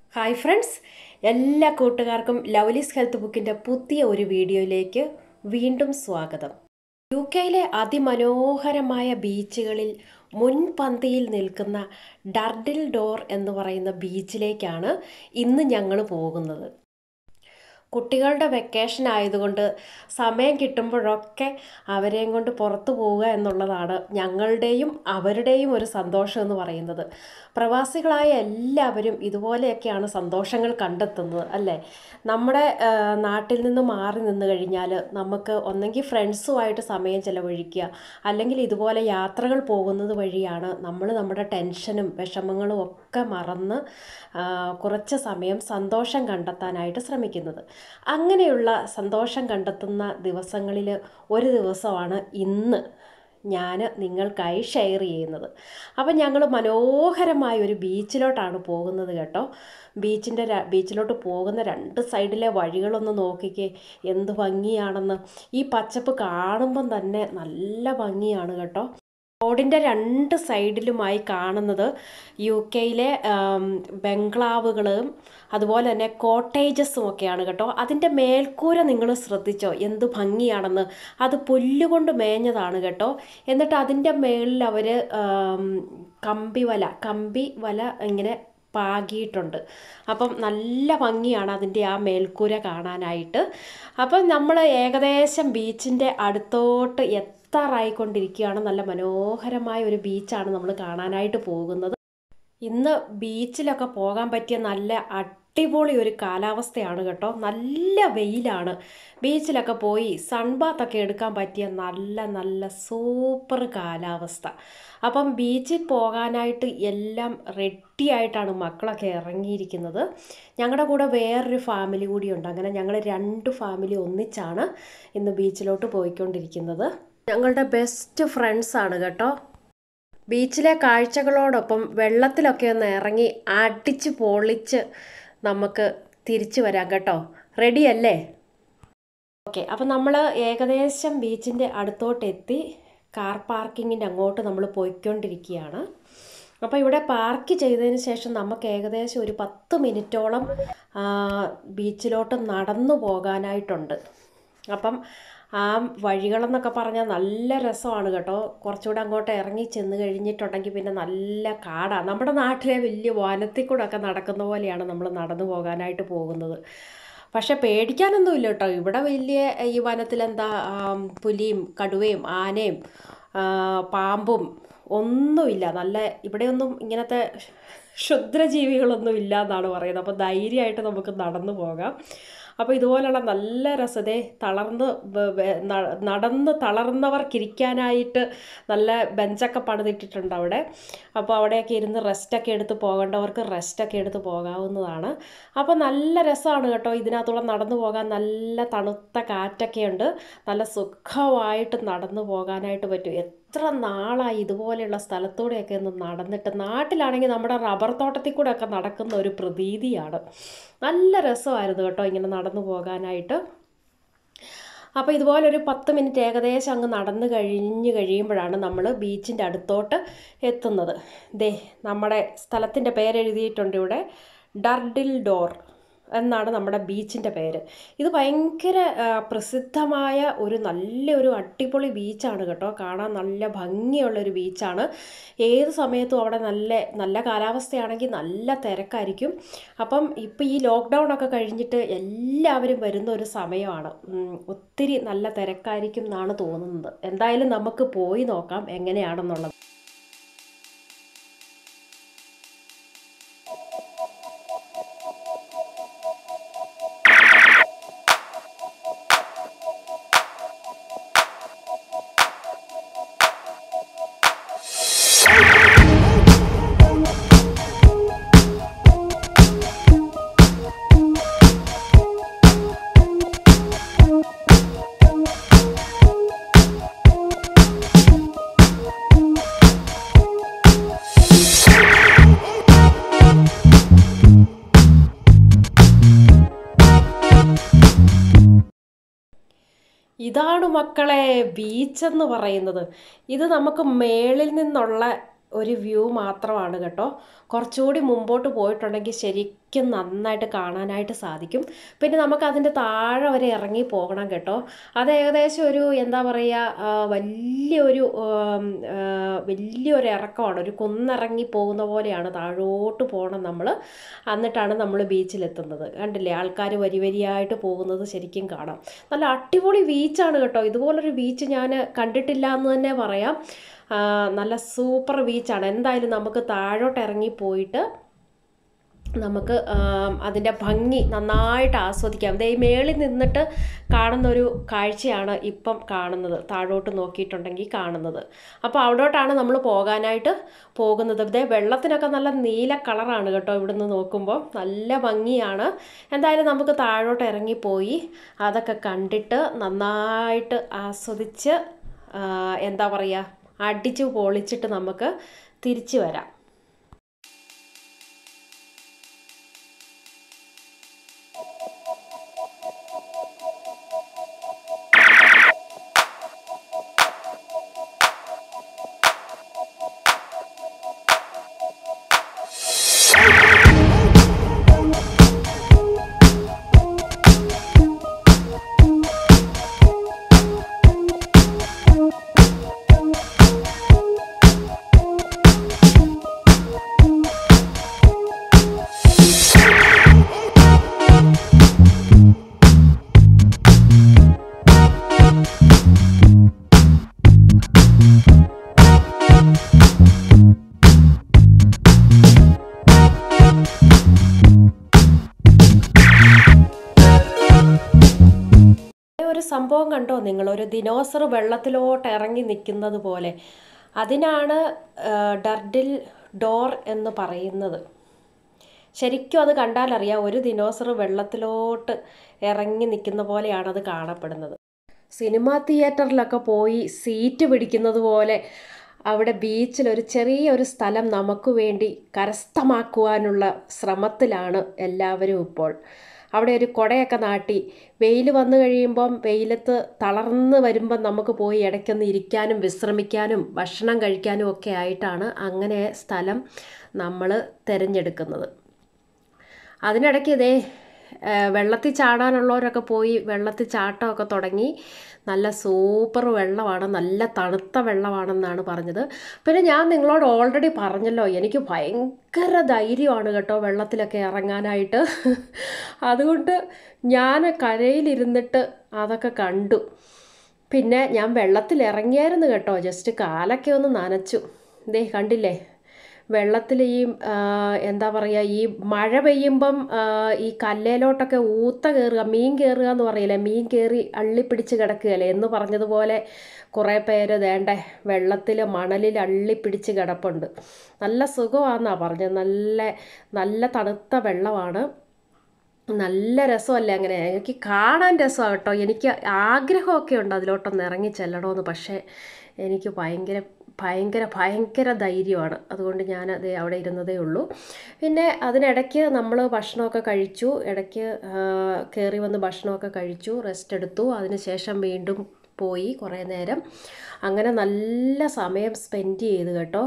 hi friends എല്ലാ കൂട്ടുകാർക്കും ലവ്ലീസ് health ബുക്കിൻ്റെ പുതിയ ഒരു വീഡിയോയിലേക്ക് വീണ്ടും സ്വാഗതം യു കെയിലെ അതിമനോഹരമായ ബീച്ചുകളിൽ മുൻപന്തിയിൽ നിൽക്കുന്ന ഡർഡിൽ ഡോർ എന്ന് പറയുന്ന ബീച്ചിലേക്കാണ് ഇന്ന് ഞങ്ങൾ പോകുന്നത് കുട്ടികളുടെ വെക്കേഷൻ ആയതുകൊണ്ട് സമയം കിട്ടുമ്പോഴൊക്കെ അവരെയും കൊണ്ട് പുറത്തു പോവുക എന്നുള്ളതാണ് ഞങ്ങളുടെയും അവരുടെയും ഒരു സന്തോഷം എന്ന് പറയുന്നത് പ്രവാസികളായ എല്ലാവരും ഇതുപോലെയൊക്കെയാണ് സന്തോഷങ്ങൾ കണ്ടെത്തുന്നത് അല്ലേ നമ്മുടെ ആ, നാട്ടിൽ നിന്ന് മാറി നിന്ന് കഴിഞ്ഞാൽ നമുക്ക് ഒന്നെങ്കിൽ ഫ്രണ്ട്സുമായിട്ട് സമയം ചിലവഴിക്കുക അല്ലെങ്കിൽ ഇതുപോലെ യാത്രകൾ പോകുന്നത് വഴിയാണ് നമ്മൾ നമ്മുടെ ടെൻഷനും വിഷമങ്ങളും ഒക്കെ മറന്ന് ആ, കുറച്ച് സമയം സന്തോഷം കണ്ടെത്താനായിട്ട് ശ്രമിക്കുന്നത് അങ്ങനെയുള്ള സന്തോഷം കണ്ടെത്തുന്ന ദിവസങ്ങളിൽ ഒരു ദിവസമാണ് ഇന്ന് ഞാൻ നിങ്ങൾക്കായി ഷെയർ ചെയ്യുന്നത് അപ്പം ഞങ്ങൾ മനോഹരമായ ഒരു ബീച്ചിലോട്ടാണ് പോകുന്നത് കേട്ടോ ബീച്ചിൻ്റെ ബീച്ചിലോട്ട് പോകുന്ന രണ്ട് സൈഡിലെ വഴികളൊന്ന് നോക്കിക്കേ എന്ത് ഭംഗിയാണെന്ന് ഈ പച്ചപ്പ് കാണുമ്പം തന്നെ നല്ല ഭംഗിയാണ് കേട്ടോ റോഡിൻ്റെ രണ്ട് സൈഡിലുമായി കാണുന്നത് യു കെയിലെ ബംഗ്ലാവുകളും അതുപോലെ തന്നെ കോട്ടേജസും ഒക്കെയാണ് കേട്ടോ അതിൻ്റെ മേൽക്കൂര നിങ്ങൾ ശ്രദ്ധിച്ചോ എന്ത് ഭംഗിയാണെന്ന് അത് പുല്ലുകൊണ്ട് മേഞ്ഞതാണ് കേട്ടോ എന്നിട്ട് അതിൻ്റെ മേളിൽ അവർ കമ്പി വല കമ്പി വല ഇങ്ങനെ പാകിയിട്ടുണ്ട് അപ്പം നല്ല ഭംഗിയാണ് അതിൻ്റെ ആ മേൽക്കൂര കാണാനായിട്ട് അപ്പം നമ്മൾ ഏകദേശം ബീച്ചിൻ്റെ അടുത്തോട്ട് എത്താറായിക്കൊണ്ടിരിക്കുകയാണ് നല്ല മനോഹരമായ ഒരു ബീച്ചാണ് നമ്മൾ കാണാനായിട്ട് പോകുന്നത് ഇന്ന് ബീച്ചിലൊക്കെ പോകാൻ പറ്റിയ നല്ല അടിപൊളി ഒരു കാലാവസ്ഥയാണ് കേട്ടോ നല്ല വെയിലാണ് ബീച്ചിലൊക്കെ പോയി സൺബാത്തൊക്കെ എടുക്കാൻ പറ്റിയ നല്ല നല്ല സൂപ്പർ കാലാവസ്ഥ അപ്പം ബീച്ചിൽ പോകാനായിട്ട് എല്ലാം റെഡി ആയിട്ടാണ് മക്കളൊക്കെ ഇറങ്ങിയിരിക്കുന്നത് ഞങ്ങളുടെ കൂടെ വേറൊരു ഫാമിലി കൂടിയുണ്ട് അങ്ങനെ ഞങ്ങൾ രണ്ട് ഫാമിലി ഒന്നിച്ചാണ് ഇന്ന് ബീച്ചിലോട്ട് പോയിക്കൊണ്ടിരിക്കുന്നത് ഞങ്ങളുടെ ബെസ്റ്റ് ഫ്രണ്ട്സാണ് കേട്ടോ ബീച്ചിലെ കാഴ്ചകളോടൊപ്പം വെള്ളത്തിലൊക്കെ ഒന്ന് ഇറങ്ങി അടിച്ച് പൊളിച്ച് നമുക്ക് തിരിച്ചു വരാം കേട്ടോ റെഡി അല്ലേ ഓക്കെ അപ്പം നമ്മൾ ഏകദേശം ബീച്ചിൻ്റെ അടുത്തോട്ട് എത്തി കാർ പാർക്കിങ്ങിൻ്റെ അങ്ങോട്ട് നമ്മൾ പോയിക്കൊണ്ടിരിക്കുകയാണ് അപ്പോൾ ഇവിടെ പാർക്ക് ചെയ്തതിന് ശേഷം നമുക്ക് ഏകദേശം ഒരു പത്ത് മിനിറ്റോളം ആ, ബീച്ചിലോട്ട് നടന്നു പോകാനായിട്ടുണ്ട് അപ്പം ആ വഴികളെന്നൊക്കെ പറഞ്ഞാൽ നല്ല രസമാണ് കേട്ടോ കുറച്ചുകൂടെ അങ്ങോട്ട് ഇറങ്ങി ചെന്ന് കഴിഞ്ഞിട്ടുണ്ടെങ്കിൽ പിന്നെ നല്ല കാടാണ് നമ്മുടെ നാട്ടിലെ വലിയ വനത്തിൽ കൂടെ ഒക്കെ നടക്കുന്ന പോലെയാണ് നമ്മൾ നടന്നു പോകാനായിട്ട് പോകുന്നത് പക്ഷെ പേടിക്കാനൊന്നുമില്ല കേട്ടോ ഇവിടെ വലിയ ഈ വനത്തിൽ എന്താ ആം, പുലിയും കടുവയും ആനയും ആ, പാമ്പും ഒന്നുമില്ല നല്ല ഇവിടെയൊന്നും ഇങ്ങനത്തെ ക്ഷുദ്രജീവികളൊന്നും ഇല്ല എന്നാണ് പറയുന്നത് അപ്പോൾ ധൈര്യമായിട്ട് നമുക്ക് നടന്നു പോകാം അപ്പോൾ ഇതുപോലുള്ള നല്ല രസതേ തളർന്ന് വ- വ- ന- നടന്ന് തളർന്നവർക്കിരിക്കാനായിട്ട് നല്ല ബെഞ്ചൊക്കെ പണിതിട്ടിട്ടുണ്ട് അവിടെ അപ്പോൾ അവിടെയൊക്കെ ഇരുന്ന് റെസ്റ്റൊക്കെ എടുത്ത് പോകേണ്ടവർക്ക് റെസ്റ്റൊക്കെ എടുത്ത് പോകാവുന്നതാണ് അപ്പോൾ നല്ല രസമാണ് കേട്ടോ ഇതിനകത്തൂടെ നടന്നു പോകാൻ നല്ല തണുത്ത കാറ്റൊക്കെ ഉണ്ട് നല്ല സുഖമായിട്ട് നടന്നു പോകാനായിട്ട് പറ്റും എത്ര നാളായി ഇതുപോലെയുള്ള സ്ഥലത്തൂടെയൊക്കെ ഒന്ന് നടന്നിട്ട് നാട്ടിലാണെങ്കിൽ നമ്മുടെ റബ്ബർ തോട്ടത്തിൽ കൂടെ ഒക്കെ നടക്കുന്ന ഒരു പ്രതീതിയാണ് നല്ല രസമായിരുന്നു കേട്ടോ ഇങ്ങനെ നടന്നു പോകാനായിട്ട് അപ്പോൾ ഇതുപോലെ ഒരു പത്ത് മിനിറ്റ് ഏകദേശം അങ്ങ് നടന്ന് കഴിഞ്ഞ് കഴിയുമ്പോഴാണ് നമ്മൾ ബീച്ചിൻ്റെ അടുത്തോട്ട് എത്തുന്നത് ദേ നമ്മുടെ സ്ഥലത്തിൻ്റെ പേരെഴുതിയിട്ടുണ്ട് ഇവിടെ ഡർഡിൽ ഡോർ എന്നാണ് നമ്മുടെ ബീച്ചിൻ്റെ പേര് ഇത് ഭയങ്കര ആ, പ്രസിദ്ധമായ ഒരു നല്ലൊരു അടിപൊളി ബീച്ചാണ് കേട്ടോ കാണാൻ നല്ല ഭംഗിയുള്ളൊരു ബീച്ചാണ് ഏത് സമയത്തും അവിടെ നല്ല നല്ല കാലാവസ്ഥയാണെങ്കിൽ നല്ല തിരക്കായിരിക്കും അപ്പം ഇപ്പം ഈ ലോക്ക്ഡൗൺ ഒക്കെ കഴിഞ്ഞിട്ട് എല്ലാവരും വരുന്ന ഒരു സമയമാണ് ഉം, ഒത്തിരി നല്ല തിരക്കായിരിക്കും എന്നാണ് തോന്നുന്നത് എന്തായാലും നമുക്ക് പോയി നോക്കാം എങ്ങനെയാണെന്നുള്ളത് ഇതാണ് മക്കളെ ബീച്ചെന്ന് പറയുന്നത് ഇത് നമുക്ക് മേളിൽ നിന്നുള്ള ഒരു വ്യൂ മാത്രമാണ് കേട്ടോ കുറച്ചുകൂടി മുമ്പോട്ട് പോയിട്ടുണ്ടെങ്കിൽ ശരിക്കും നന്നായിട്ട് കാണാനായിട്ട് സാധിക്കും പിന്നെ നമുക്ക് അതിൻ്റെ താഴെ വരെ ഇറങ്ങി പോകണം കേട്ടോ അത് ഏകദേശം ഒരു എന്താ പറയുക വലിയൊരു ആം, ആ, വലിയൊരു ഇറക്കമാണ് ഒരു കുന്നിറങ്ങി പോകുന്ന പോലെയാണ് താഴോട്ട് പോകണം നമ്മൾ എന്നിട്ടാണ് നമ്മൾ ബീച്ചിലെത്തുന്നത് കണ്ടില്ലേ ആൾക്കാർ വരി വരിയായിട്ട് പോകുന്നത് ശരിക്കും കാണാം നല്ല അടിപൊളി ബീച്ചാണ് കേട്ടോ ഇതുപോലൊരു ബീച്ച് ഞാൻ കണ്ടിട്ടില്ല എന്ന് തന്നെ പറയാം ആ, നല്ല സൂപ്പർ ബീച്ചാണ് എന്തായാലും നമുക്ക് താഴോട്ട് ഇറങ്ങി പോയിട്ട് നമുക്ക് ആം, അതിൻ്റെ ഭംഗി നന്നായിട്ട് ആസ്വദിക്കാം ദേ ഈ മേളിൽ നിന്നിട്ട് കാണുന്ന ഒരു കാഴ്ചയാണ് ഇപ്പം കാണുന്നത് താഴോട്ട് നോക്കിയിട്ടുണ്ടെങ്കിൽ കാണുന്നത് അപ്പോൾ അവിടോട്ടാണ് നമ്മൾ പോകാനായിട്ട് പോകുന്നത് ഇതേ വെള്ളത്തിനൊക്കെ നല്ല നീല കളറാണ് കേട്ടോ ഇവിടുന്ന് നോക്കുമ്പോൾ നല്ല ഭംഗിയാണ് എന്തായാലും നമുക്ക് താഴോട്ട് ഇറങ്ങിപ്പോയി അതൊക്കെ കണ്ടിട്ട് നന്നായിട്ട് ആസ്വദിച്ച് ആ, എന്താ പറയുക അടിച്ച് പൊളിച്ചിട്ട് നമുക്ക് തിരിച്ചു വരാം ഒരു സംഭവം കണ്ടോ നിങ്ങൾ ഒരു ദിനോസർ വെള്ളത്തിലോട്ട് ഇറങ്ങി നിൽക്കുന്നത് പോലെ അതിനാണ് ആ, ഡർഡിൽ ഡോർ എന്ന് പറയുന്നത് ശരിക്കും അത് കണ്ടാലറിയാം ഒരു ദിനോസർ വെള്ളത്തിലോട്ട് ഇറങ്ങി നിൽക്കുന്ന പോലെയാണ് അത് കാണപ്പെടുന്നത് സിനിമാ തിയേറ്ററിലൊക്കെ പോയി സീറ്റ് പിടിക്കുന്നത് പോലെ അവിടെ ബീച്ചിൽ ഒരു ചെറിയ ഒരു സ്ഥലം നമുക്ക് വേണ്ടി കരസ്ഥമാക്കുവാനുള്ള ശ്രമത്തിലാണ് എല്ലാവരും ഇപ്പോൾ അവിടെ ഒരു കുടയൊക്കെ നാട്ടി വെയിൽ വന്നു കഴിയുമ്പം വെയിലത്ത് തളർന്ന് വരുമ്പം നമുക്ക് പോയി ഇടയ്ക്കൊന്ന് ഇരിക്കാനും വിശ്രമിക്കാനും ഭക്ഷണം കഴിക്കാനും ഒക്കെ ആയിട്ടാണ് അങ്ങനെ സ്ഥലം നമ്മൾ തിരഞ്ഞെടുക്കുന്നത് അതിനിടയ്ക്ക് ഇതേ ആ, വെള്ളത്തിൽ ചാടാനുള്ളവരൊക്കെ പോയി വെള്ളത്തിൽ ചാട്ടമൊക്കെ തുടങ്ങി നല്ല സൂപ്പർ വെള്ളമാണ് നല്ല തണുത്ത വെള്ളമാണെന്നാണ് പറഞ്ഞത് പിന്നെ ഞാൻ നിങ്ങളോട് ഓൾറെഡി പറഞ്ഞല്ലോ എനിക്ക് ഭയങ്കര ധൈര്യമാണ് കേട്ടോ വെള്ളത്തിലൊക്കെ ഇറങ്ങാനായിട്ട് അതുകൊണ്ട് ഞാൻ കരയിലിരുന്നിട്ട് അതൊക്കെ കണ്ടു പിന്നെ ഞാൻ വെള്ളത്തിൽ ഇറങ്ങിയായിരുന്നു കേട്ടോ ജസ്റ്റ് കാലൊക്കെ ഒന്ന് നനച്ചു ദേ കണ്ടില്ലേ വെള്ളത്തിൽ ഈ ആ, എന്താ പറയുക ഈ മഴ പെയ്യുമ്പം ആ, ഈ കല്ലേലോട്ടൊക്കെ ഊത്ത കയറുക മീൻ കയറുക എന്ന് പറയില്ലേ മീൻ കയറി അള്ളിപ്പിടിച്ച് കിടക്കുകയല്ലേ എന്ന് പറഞ്ഞതുപോലെ കുറേ പേര് വേണ്ടേ വെള്ളത്തിൽ മണലിൽ അള്ളിപ്പിടിച്ച് കിടപ്പുണ്ട് നല്ല സുഖമാണെന്നാണ് പറഞ്ഞത് നല്ല നല്ല തണുത്ത വെള്ളമാണ് നല്ല രസമല്ലേ അങ്ങനെ എനിക്ക് കാണാൻ രസമാണ് കേട്ടോ എനിക്ക് ആഗ്രഹമൊക്കെ ഉണ്ട് അതിലോട്ടൊന്ന് ഇറങ്ങി ചെല്ലണമെന്ന് പക്ഷേ എനിക്ക് ഭയങ്കര ഭയങ്കര ഭയങ്കര ധൈര്യമാണ് അതുകൊണ്ട് ഞാൻ അത് അവിടെ ഇരുന്നതേ ഉള്ളൂ പിന്നെ അതിനിടയ്ക്ക് നമ്മൾ ഭക്ഷണമൊക്കെ കഴിച്ചു ഇടയ്ക്ക് കയറി വന്ന് ഭക്ഷണമൊക്കെ കഴിച്ചു റെസ്റ്റ് എടുത്തു അതിനുശേഷം വീണ്ടും പോയി കുറേ നേരം അങ്ങനെ നല്ല സമയം സ്പെൻഡ് ചെയ്തു കേട്ടോ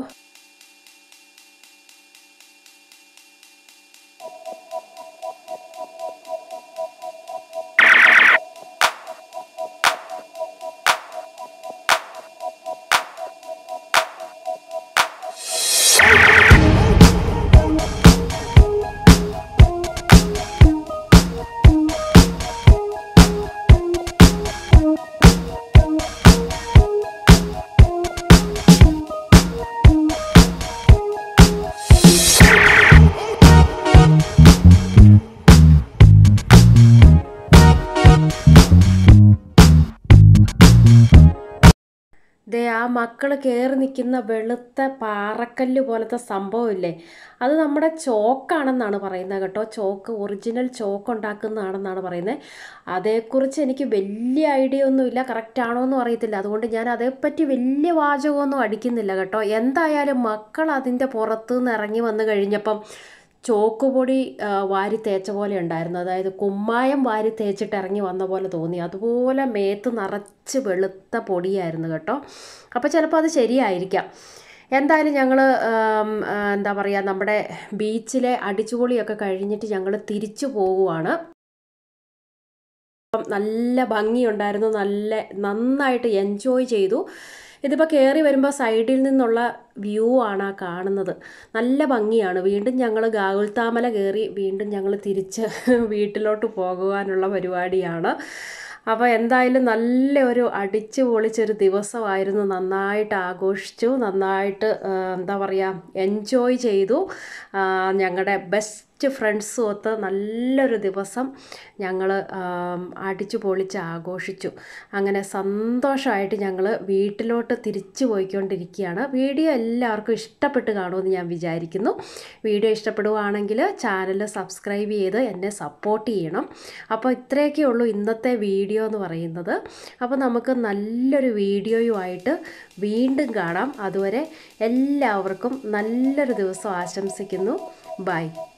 ദേ ആ മക്കൾ കയറി നിൽക്കുന്ന വെളുത്ത പാറക്കല്ല് പോലത്തെ സംഭവമില്ലേ അത് നമ്മുടെ ചോക്കാണെന്നാണ് പറയുന്നത് കേട്ടോ ചോക്ക് ഒറിജിനൽ ചോക്ക് ഉണ്ടാക്കുന്നതാണെന്നാണ് പറയുന്നത് അതേക്കുറിച്ച് എനിക്ക് വലിയ ഐഡിയ ഒന്നുമില്ല കറക്റ്റ് ആണോ എന്നും അറിയത്തില്ല അതുകൊണ്ട് ഞാൻ അതേപ്പറ്റി വലിയ വാചകമൊന്നും അടിക്കുന്നില്ല കേട്ടോ എന്തായാലും മക്കൾ അതിൻ്റെ പുറത്തു നിന്ന് ഇറങ്ങി വന്നു കഴിഞ്ഞപ്പം ചോക്കുപൊടി ആ, വാരി തേച്ച പോലെ ഉണ്ടായിരുന്നു അതായത് കുമ്മായം വാരി തേച്ചിട്ട് ഇറങ്ങി വന്ന പോലെ തോന്നി അതുപോലെ മേത്ത് നിറച്ച് വെളുത്ത പൊടിയായിരുന്നു കേട്ടോ അപ്പോൾ ചിലപ്പോൾ അത് ശരിയായിരിക്കാം എന്തായാലും ഞങ്ങൾ എന്താ പറയുക നമ്മുടെ ബീച്ചിലെ അടിച്ചുപൊളിയൊക്കെ കഴിഞ്ഞിട്ട് ഞങ്ങൾ തിരിച്ചു പോകുവാണ് അപ്പം നല്ല ഭംഗിയുണ്ടായിരുന്നു നല്ല നന്നായിട്ട് എൻജോയ് ചെയ്തു ഇതിപ്പോൾ കയറി വരുമ്പോൾ സൈഡിൽ നിന്നുള്ള വ്യൂ ആണ് ആ കാണുന്നത് നല്ല ഭംഗിയാണ് വീണ്ടും ഞങ്ങൾ ഗാകുൽത്താമല കയറി വീണ്ടും ഞങ്ങൾ തിരിച്ച് വീട്ടിലോട്ട് പോകുവാനുള്ള പരിപാടിയാണ് അപ്പോൾ എന്തായാലും നല്ല ഒരു അടിച്ചു പൊളിച്ചൊരു ദിവസമായിരുന്നു നന്നായിട്ട് ആഘോഷിച്ചു നന്നായിട്ട് ആ, എന്താ പറയുക എൻജോയ് ചെയ്തു ഞങ്ങളുടെ ബെസ്റ്റ് ഫ്രണ്ട്സും ഒത്ത് നല്ലൊരു ദിവസം ഞങ്ങൾ അടിച്ചു പൊളിച്ച് ആഘോഷിച്ചു അങ്ങനെ സന്തോഷമായിട്ട് ഞങ്ങൾ വീട്ടിലോട്ട് തിരിച്ചു പോയിക്കൊണ്ടിരിക്കുകയാണ് വീഡിയോ എല്ലാവർക്കും ഇഷ്ടപ്പെട്ട് കാണുമെന്ന് ഞാൻ വിചാരിക്കുന്നു വീഡിയോ ഇഷ്ടപ്പെടുവാണെങ്കിൽ ചാനൽ സബ്സ്ക്രൈബ് ചെയ്ത് എന്നെ സപ്പോർട്ട് ചെയ്യണം അപ്പോൾ ഇത്രയൊക്കെ ഉള്ളൂ ഇന്നത്തെ വീഡിയോ എന്ന് പറയുന്നത് അപ്പോൾ നമുക്ക് നല്ലൊരു വീഡിയോയുമായിട്ട് വീണ്ടും കാണാം അതുവരെ എല്ലാവർക്കും നല്ലൊരു ദിവസം ആശംസിക്കുന്നു ബൈ